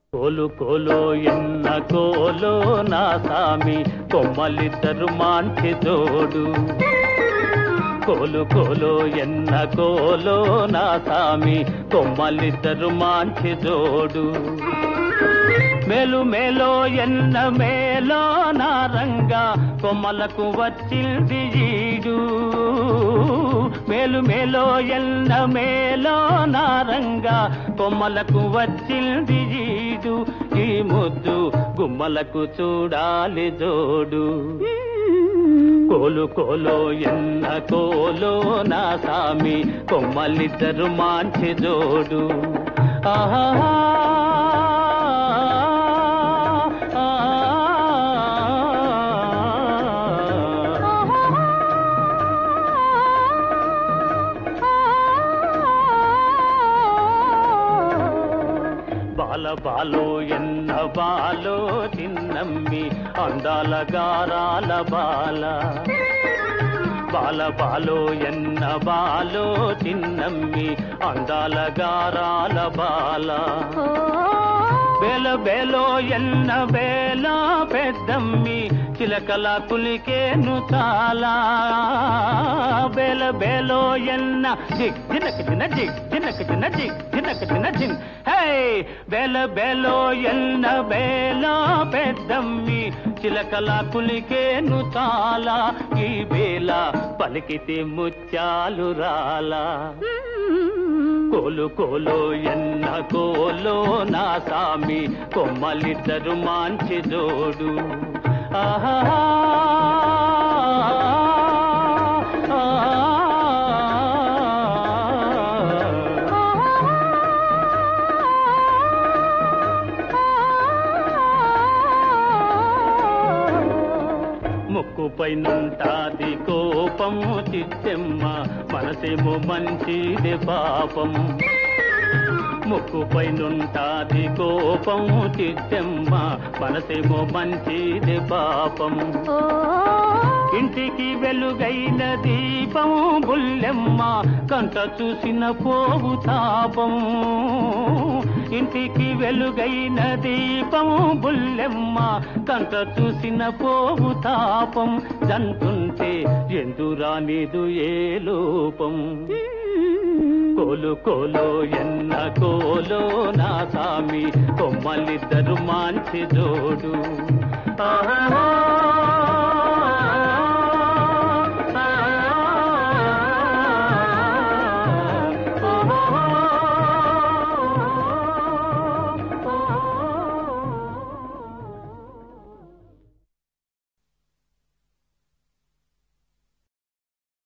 కోలు కోలో ఎన్న కోలో నా సామి కొమ్మలిద్దరు మాంచి జోడు కోలు కోలో ఎన్న కోలో నా సామి కొమ్మలిద్దరు మాంచి జోడు మేలు మేలో ఎన్న మేలో నా రంగా కొమ్మలకు వచ్చింది ఈడు మేలు మేలో ఎన్న మేలో నా రంగా కొమ్మలకు వచ్చింది ఈడు ఈ ముద్దు గుమ్మలకు చూడాలి జోడు కోలు కోలో ఎన్న కోలో నా సామి కొమ్మలిద్దరు మాంచి జోడు ఆహా బాల బాలో ఎన్న బాలో చిన్నమ్మి అందాల గారాల బాల బాల బాలో ఎన్న బాలో చిన్నమ్మి అందాల గారాల బాల బేల బేలో ఎన్న బేల పెద్దమ్మి చిలకల కులికేను చాలా బేల బేలో ఎన్న జిగ్ జినక జిన జిగ్ జినక జిన జిగ్ జినక జిన జిన్ హే బేల బేలో ఎన్న బేల పెద్దమ్మి చిలకల కులికేను చాలా ఈ బేల పలికితే ముత్యాలు రాలా కోలు కోలో ఎన్న కోలో నా సామి కొమ్మలిద్దరు మాంచి జోడు ఆహా ముక్కుపై నుంటాది కోపము చిత్తెమ్మ మనసేమో మంచిది పాపం ముక్కుపై నుంటాది కోపము చిత్తెమ్మ మనసేమో మంచిది పాపం ఇంటికి వెలుగైన దీపం బుల్లెమ్మ కంట చూసిన పోవు తాపం ఇంటికి వెలుగైన దీపం బుల్లెమ్మ కంట చూసిన పోవు తాపం జంటుంటే ఎందురానిదు ఏ లోపం కోలు కోలో ఎన్న కోలో నా సామి కొమ్మలిద్దరు మాంచి జోడు ఆహా